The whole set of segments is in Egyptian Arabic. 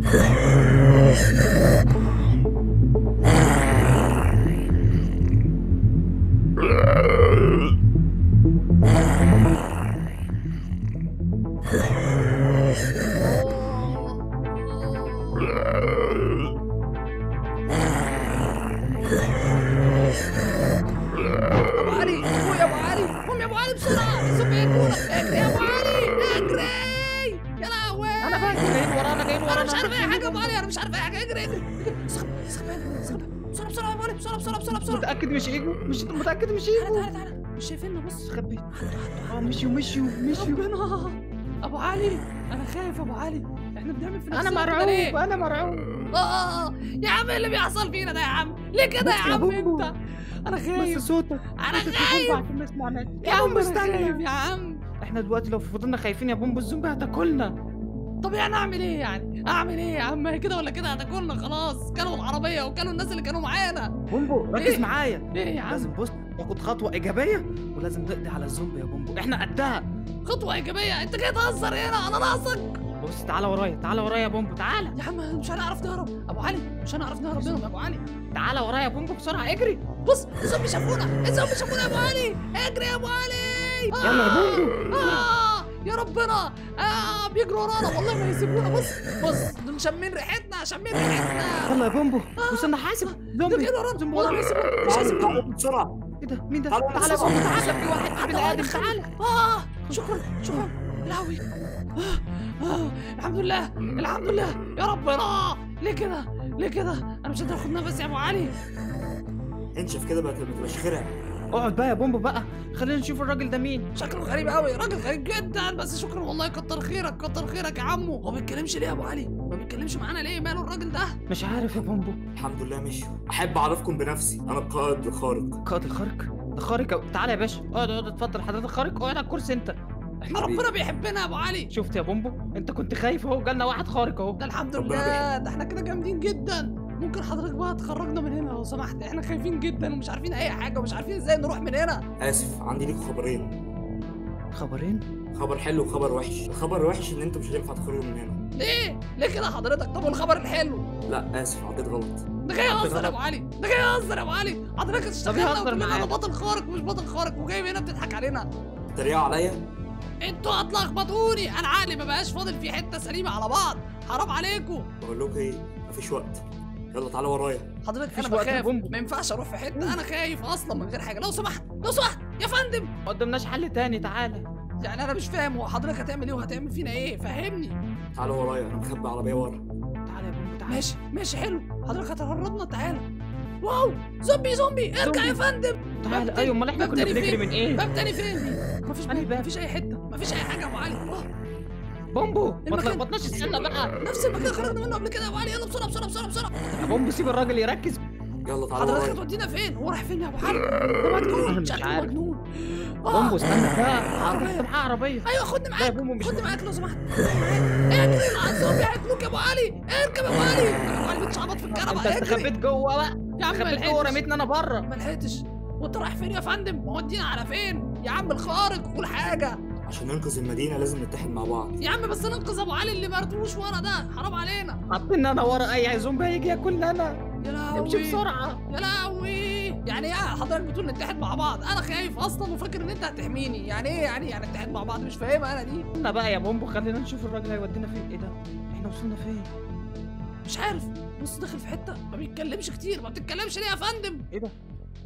ابو علي قوم يا ابو علي قوم يا ابو علي بسرعه الزومبي هيجونا اجري يا ابو علي اجري يا لهوي انا بقى جايين ورانا جايين انا ورانا مش عارف اي حاجه يا ابو علي انا مش عارف اي حاجه اجري اجري اسخن اسخن اسخن بسرعه بسرعه يا ابو علي بسرعه بسرعه بسرعه بسرعه متاكد مش ايجو مش متاكد مش تعالى ايجو تعالى تعالى مش شايفيننا بص خبيت اه مشيوا مشيوا مشيوا ربنا ابو علي انا خايف يا ابو علي احنا بنعمل في انا نفسنا كده ليه؟ مرعوب انا مرعوب اه يا عم إيه اللي بيحصل فينا ده يا عم ليه كده يا بص يا عم بوبو. انت انا بس خايف صوتك انا صوتك خايف يا بومبو عشان ما يسمعناش يا عم بومبو انا خايف استنى يا عم احنا دلوقتي لو فضلنا خايفين يا بومبو الزومبي هتاكلنا طب يعني اعمل ايه يعني اعمل ايه يا عم كده ولا كده هتاكلنا خلاص كلوا العربيه وكلوا الناس اللي كانوا معانا بومبو ركز إيه؟ معايا ليه يا عم لازم بص تاخد خطوه ايجابيه ولازم تقضي على الزومبي يا بومبو احنا قدها خطوه ايجابيه انت جاي تهزر هنا انا ناقصك بص تعالى ورايا تعالى ورايا يا بومبو تعالى يا عم مش هنعرف نهرب ابو علي مش هنعرف نهرب منهم يا ابو علي تعالى ورايا يا بومبو بسرعه اجري بص الزومبي شافونا الزومبي شافونا يا ابو علي اجري يا ابو علي يلا يا بومبو آه يا ربنا آه بيجروا ورانا والله ما يسيبونا بص بص دول شامين ريحتنا شامين ريحتنا يلا يا بومبو استنى حاسب دول زومبي بيجروا ورانا زومبي والله ما يسيبونا مش تعالوا هيسيبونا تعالوا بسرعه ايه ده مين ده تعالوا تعالى يا بس بومبو بسرعة. تعالى في واحد حد بني ادم واحد تعالى اه شكرا شكرا الهوي آه آه الحمد لله الحمد لله يا ربنا ليه كده ليه كده انا مش قادر اخد نفسي يا ابو علي انشف كده بقى ما تبقاش خرع اقعد بقى يا بومبو بقى خلينا نشوف الراجل ده مين شكله غريب قوي راجل غريب جدا بس شكرا والله كتر خيرك كتر خيرك يا عمو هو ما بيتكلمش ليه يا ابو علي ما بيتكلمش معانا ليه ماله الراجل ده مش عارف يا بومبو الحمد لله مشيوا احب اعرفكم بنفسي انا القائد الخارق قائد الخارق ده خارق أوي. تعالى يا باشا اقعد اقعد اتفضل حضرتك خارق اقعد على الكرسي انت احنا ربنا بيحبنا يا ابو علي شفت يا بومبو انت كنت خايف اهو جالنا واحد خارق اهو ده الحمد ربنا لله ده احنا كده جامدين جدا ممكن حضرتك بقى تخرجنا من هنا لو سمحت احنا خايفين جدا ومش عارفين اي حاجه ومش عارفين ازاي نروح من هنا اسف عندي ليكم خبرين خبرين خبر حلو وخبر وحش الخبر الوحش ان انتوا مش هينفع تخرجوا من هنا ليه ليه كده حضرتك طب والخبر الحلو لا اسف عديت غلط ده جاي يهزر يا ابو علي ده جاي يهزر يا ابو علي حضرتك اشتغلنا يهزر وتقول لنا معاك. انا بطل خارق ومش بطل خارق وجاي هنا بتضحك علينا تريقوا عليا انتوا هتلخبطوني انا عقلي ما بقاش فاضل فيه حته سليمه على بعض حرام عليكم بقول لكم ايه مفيش وقت يلا تعالوا ورايا حضرتك مفيش انا وقت يا بخاف بومبو. ما ينفعش اروح في حته انا خايف اصلا من غير حاجه لو سمحت لو سمحت يا فندم ما قدامناش حل تاني تعالى يعني انا مش فاهم هو حضرتك هتعمل ايه وهتعمل فينا ايه فهمني تعالوا ورايا انا مخبي عربيه ورا تعالى يا بومبو تعالى ماشي ماشي حلو حضرتك هتهربنا تعالى واو زومبي زومبي ارجع يا فندم تعالى باب ايوه امال احنا باب كنا تاني بنجري فين؟ من ايه باب تاني فين مفيش أنهي باب باب؟ مفيش اي حته مفيش اي حاجه يا ابو علي أوه. بومبو ما المكان- تلخبطناش استنى بقى نفس المكان خرجنا منه قبل كده يا ابو علي يلا بسرعه بسرعه بسرعه بسرعه يا بومبو سيب الراجل يركز يلا تعالوا حضرتك ورايا هتودينا فين هو رايح فين يا ابو علي ده مجنون مش شكله عارف. مجنون بومبو آه. استنى بقى عربية. عربية معاه عربية ايوه خدني لا يا معاك بومبو مش خدني معاك لو سمحت خدني معاك. اجري مع الزومبي هياكلوك يا ابو علي اركب يا ابو علي يا ابو علي بتشعبط في انت الكنبه اجري استخبيت جوه بقى يا عم ما استخبيت جوه لحقتش رميتني انا بره ما لحقتش وانت رايح فين يا فندم مودينا على فين يا عم الخارق كل حاجه عشان ننقذ المدينه لازم نتحد مع بعض يا عم بس ننقذ ابو علي اللي مردوش ورا ده حرام علينا حاطين انا ورا اي زومبي هيجي ياكلنا انا يا لهوي امشي بسرعة يا لهوي يعني ايه حضرتك بتقول نتحد مع بعض انا خايف اصلا وفاكر ان انت هتحميني يعني ايه يعني يعني نتحد مع بعض مش فاهمها انا دي استنى بقى يا بومبو خلينا نشوف الراجل هيودينا فين ايه ده احنا وصلنا فين مش عارف بص داخل في حته ما بيتكلمش كتير ما بتتكلمش ليه يا فندم ايه ده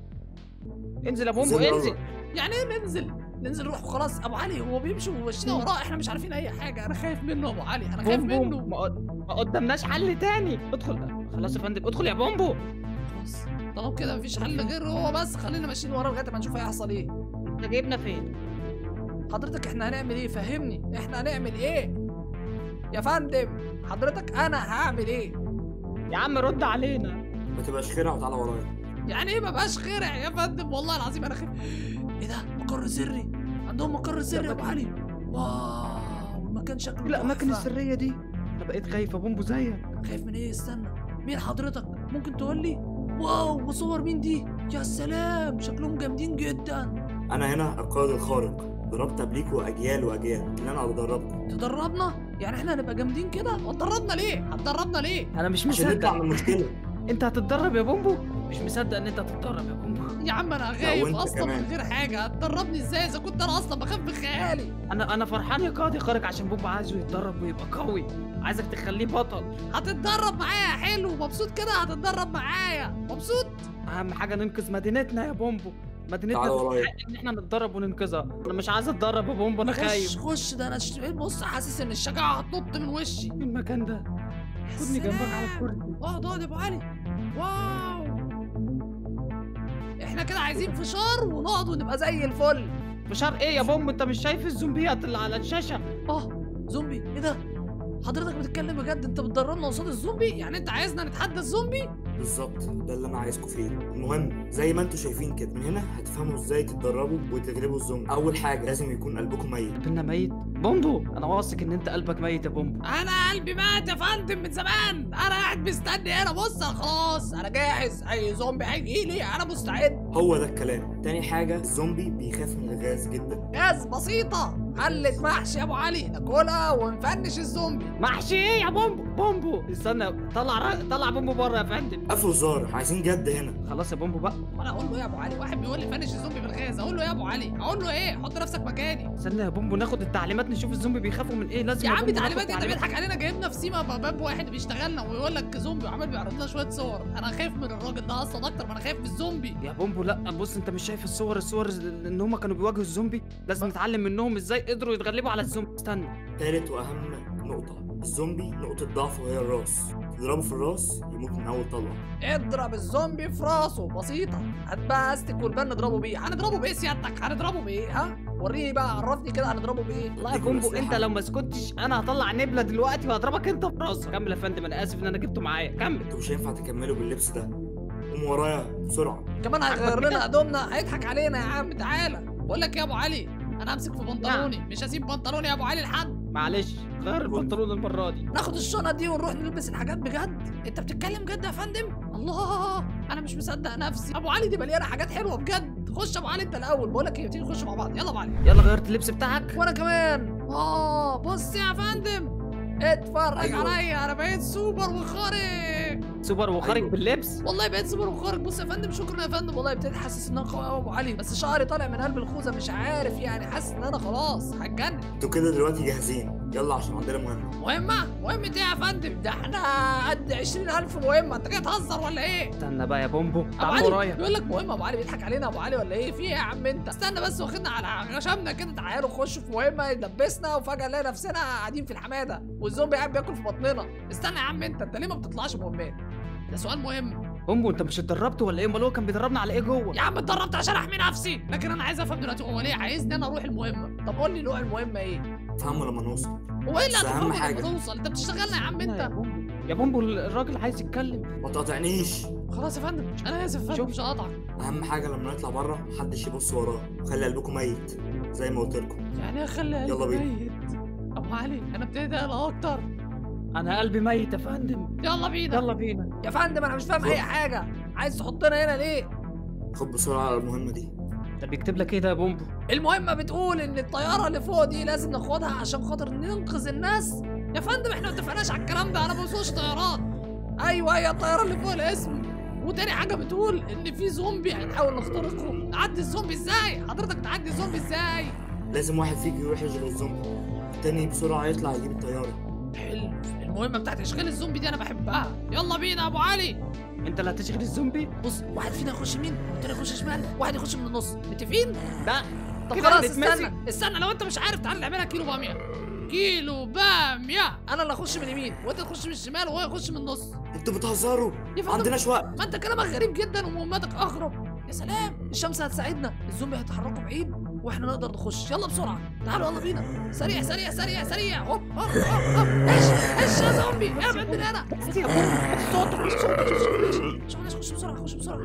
انزل يا بومبو انزل انزل ورا. يعني ايه ننزل ننزل نروح وخلاص ابو علي هو بيمشي ومشينا وراه احنا مش عارفين اي حاجه انا خايف منه يا ابو علي انا خايف بوم بوم منه ما قد- ما قدامناش حل تاني ادخل خلاص يا فندم ادخل يا بومبو خلاص طالما كده مفيش حل غير هو بس خلينا ماشيين وراه لغايه ما نشوف هيحصل ايه انت جايبنا فين حضرتك احنا هنعمل ايه فهمني احنا هنعمل ايه يا فندم حضرتك انا هعمل ايه يا عم رد علينا ما تبقاش خرع وتعالى ورايا يعني ايه مبقاش خرع يا فندم والله العظيم انا خايف ايه ده مقر سري عندهم مقر سري يا ابو علي واو المكان شكله الاماكن تحفة. السريه دي انا بقيت خايف يا بومبو زيك خايف من ايه استنى مين حضرتك ممكن تقول لي واو وصور مين دي يا سلام شكلهم جامدين جدا انا هنا القائد الخارق ضربت قبليكوا اجيال واجيال ان انا ادربكم تدربنا يعني احنا هنبقى جامدين كده واتدربنا ليه هتدربنا ليه انا مش عشان نطلع مصدق من المشكله انت هتتدرب يا بومبو مش مصدق ان انت هتتدرب يا بومبو يا عم انا غايب وانت اصلا كمان. من غير حاجه هتدربني ازاي اذا كنت انا اصلا بخاف بخيالي انا انا فرحان يا قاضي خارج عشان بومبو عايزه يتدرب ويبقى قوي عايزك تخليه بطل هتتدرب معايا حلو مبسوط كده هتتدرب معايا مبسوط اهم حاجه ننقذ مدينتنا يا بومبو مدينتنا تعال ورايا. تستحق ان احنا نتدرب وننقذها انا مش عايز اتدرب يا بومبو انا خش خايف خش ده انا ش... بص حاسس ان الشجاعه هتنط من وشي في المكان ده خدني جنبك على الكرسي اقعد اقعد يا ابو علي واو احنا كده عايزين فشار ونقعد ونبقى زي الفل فشار ايه يا بومبو انت مش شايف الزومبيات اللي على الشاشه اه زومبي ايه ده حضرتك بتتكلم بجد انت بتدربنا قصاد الزومبي يعني انت عايزنا نتحدى الزومبي بالظبط ده اللي انا عايزكم فيه المهم زي ما انتم شايفين كده من هنا هتفهموا ازاي تتدربوا وتغلبوا الزومبي اول حاجه لازم يكون قلبكم ميت قلبنا ميت بومبو انا واثق ان انت قلبك ميت يا بومبو انا قلبي مات يا فندم من زمان انا قاعد مستني هنا بص أنا خلاص انا جاهز اي زومبي هيجي لي انا مستعد هو ده الكلام تاني حاجه الزومبي بيخاف من الغاز جدا غاز بسيطه حلة محشي يا ابو علي ناكلها ونفنش الزومبي محشي ايه يا بومبو بومبو استنى طلع را... طلع بومبو بره يا فندم قفلوا الزار عايزين جد هنا خلاص يا بومبو بقى وانا اقول له يا ابو علي واحد بيقول لي فنش الزومبي بالغاز اقول له يا ابو علي اقول له ايه حط نفسك مكاني استنى يا بومبو ناخد التعليمات نشوف الزومبي بيخافوا من ايه لازم يا عم بومبو ناخد تعليمات انت بيضحك علينا جايبنا في سيما باب واحد بيشتغلنا ويقول لك زومبي وعمال بيعرض لنا شويه صور انا خايف من الراجل ده اصلا اكتر ما انا خايف من الزومبي يا بومبو لا بص انت مش شايف الصور الصور ان هم كانوا بيواجهوا الزومبي لازم نتعلم منهم ازاي قدروا يتغلبوا على الزومبي استنى تالت واهم نقطه الزومبي نقطه ضعفه هي الراس تضربه في الراس يموت من اول طلقه اضرب الزومبي في راسه بسيطه هات بقى استك والبان نضربه بيه هنضربه بايه سيادتك هنضربه بايه ها وريني بقى عرفني كده هنضربه بايه والله يا اديكوا بومبو الأسلحة. انت لو ما سكتش انا هطلع نبله دلوقتي وهضربك انت في راسك كمل يا فندم انا اسف ان انا جبته معايا كمل انتوا مش هينفع تكملوا باللبس ده قوموا ورايا بسرعه كمان هيغير عاجبك لنا كده؟ هدومنا هيضحك علينا يا عم تعالى بقول لك يا ابو علي انا همسك في بنطلوني مش هسيب بنطلوني يا ابو علي لحد معلش غير البنطلون المره دي ناخد الشنط دي ونروح نلبس الحاجات بجد انت بتتكلم جد يا فندم الله انا مش مصدق نفسي ابو علي دي مليانه حاجات حلوه بجد خش يا ابو علي انت الاول بقول لك ايه تيجي نخش مع بعض يلا يا ابو علي يلا غيرت اللبس بتاعك وانا كمان اه بص يا فندم اتفرج أيوة. عليا انا بقيت سوبر وخارق سوبر وخارج أيوة. باللبس والله بقيت سوبر وخارق بص يا فندم شكرا يا فندم والله ابتديت حاسس ان انا قوي قوي يا ابو علي بس شعري طالع من قلب الخوذه مش عارف يعني حاسس ان انا خلاص هتجنن انتوا كده دلوقتي جاهزين يلا عشان عندنا مهمه مهمه مهمه ايه يا فندم ده احنا قد 20000 مهمه انت جاي تهزر ولا ايه استنى بقى يا بومبو ابو تعال علي ورايا بيقول لك مهمه ابو علي بيضحك علينا ابو علي ولا ايه في ايه يا عم انت استنى بس واخدنا على غشمنا كده تعالوا نخش في مهمه يلبسنا وفجاه نلاقي نفسنا قاعدين في الحماده والزومبي قاعد بياكل في بطننا استنى يا عم انت انت ليه ما بتطلعش مهمات ده سؤال مهم بومبو انت مش اتدربت ولا ايه امال هو كان بيدربنا على ايه جوه يا عم اتدربت عشان احمي نفسي لكن انا عايز افهم دلوقتي هو ليه عايزني انا اروح المهمه طب قول لي نوع المهمه ايه فهموا لما نوصل هو ايه اللي بس أهم هتفهمه لما حاجة. توصل انت بتشتغلنا يا عم يا انت بومبو يا بومبو الراجل عايز يتكلم ما تقاطعنيش خلاص يا فندم انا اسف يا فندم شوف. مش هقطعك اهم حاجه لما نطلع بره محدش يبص وراه وخلي قلبكم ميت زي ما قلت لكم يعني ايه اخلي يلا قلبي بينا. ميت ابو علي انا ابتديت اقلق اكتر انا قلبي ميت يا فندم يلا بينا يلا بينا يا فندم انا مش فاهم اي حاجه عايز تحطنا هنا ليه خد بسرعه على المهمه دي ده بيكتب لك ايه ده يا بومبو المهمه بتقول ان الطياره اللي فوق دي لازم ناخدها عشان خاطر ننقذ الناس يا فندم احنا ما اتفقناش على الكلام ده انا ما بسوقش طيارات ايوه هي الطياره اللي فوق الاسم وتاني حاجه بتقول ان في زومبي هنحاول نخترقه نعدي الزومبي ازاي حضرتك تعدي الزومبي ازاي لازم واحد فيكم يروح يشغل الزومبي التاني بسرعه يطلع يجيب الطياره حلو المهمه بتاعت اشغال الزومبي دي انا بحبها يلا بينا يا ابو علي انت اللي هتشغل الزومبي بص واحد فينا يخش يمين والتاني يخش شمال واحد يخش من النص متفقين لا طب كده خلاص هنتمسك. استنى استنى لو انت مش عارف تعالى نعملها كيلو باميه كيلو باميه انا اللي اخش من اليمين وانت تخش من الشمال وهو يخش من النص انتوا بتهزروا يا فندم عندناش وقت ما انت كلامك غريب جدا ومهمتك اغرب يا سلام الشمس هتساعدنا الزومبي هيتحركوا بعيد واحنا نقدر نخش يلا بسرعه تعالوا يلا بينا سريع سريع سريع سريع هوب هوب هوب هوب ايش ايش يا زومبي ابعد من هنا بس يا بومبو صوت صوت صوت خش بسرعه خش بسرعه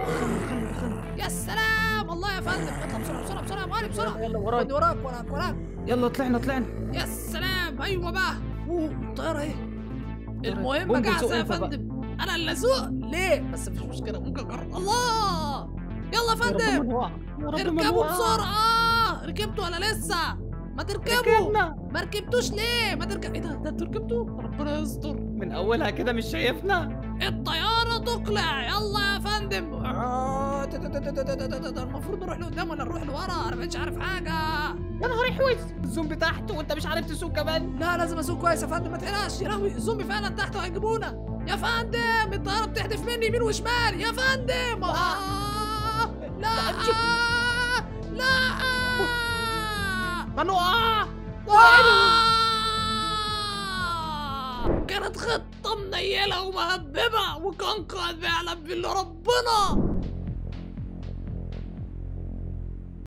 يا سلام الله يا فندم اطلع بسرعه بسرعه بسرعه يا معلم بسرعه يلا ورايا خدني وراك وراك وراك يلا طلعنا طلعنا يا سلام ايوه بقى اوه الطياره ايه المهمه بومبو جاهزه سوق يا انت بقى. فندم انا اللي اسوق ليه بس مفيش مشكله ممكن اجرب الله يلا يا يا رب فندم ما نوقع. يا رب ما اركبوا نوقع. بسرعه ركبتوا ولا لسه ما تركبوا ركبنا ما ركبتوش ليه ما تركب ايه ده ده انتوا ركبتوا ربنا يستر من اولها كده مش شايفنا الطيارة تقلع يلا يا فندم آه، ده- ده- ده- ده- ده- ده- ده- ده المفروض نروح لقدام ولا نروح لورا انا مش عارف حاجة يا نهار احوز الزومبي تحت وانت مش عارف تسوق كمان لا لازم اسوق كويس يا فندم ما تقلقش يا لهوي الزومبي فعلا تحت وهيجيبونا يا فندم الطيارة بتحدف مني يمين وشمال يا فندم آه لا لا هنقع آه! كانت خطة منيلة ومهببة وكان قائد بيعلم بالله ربنا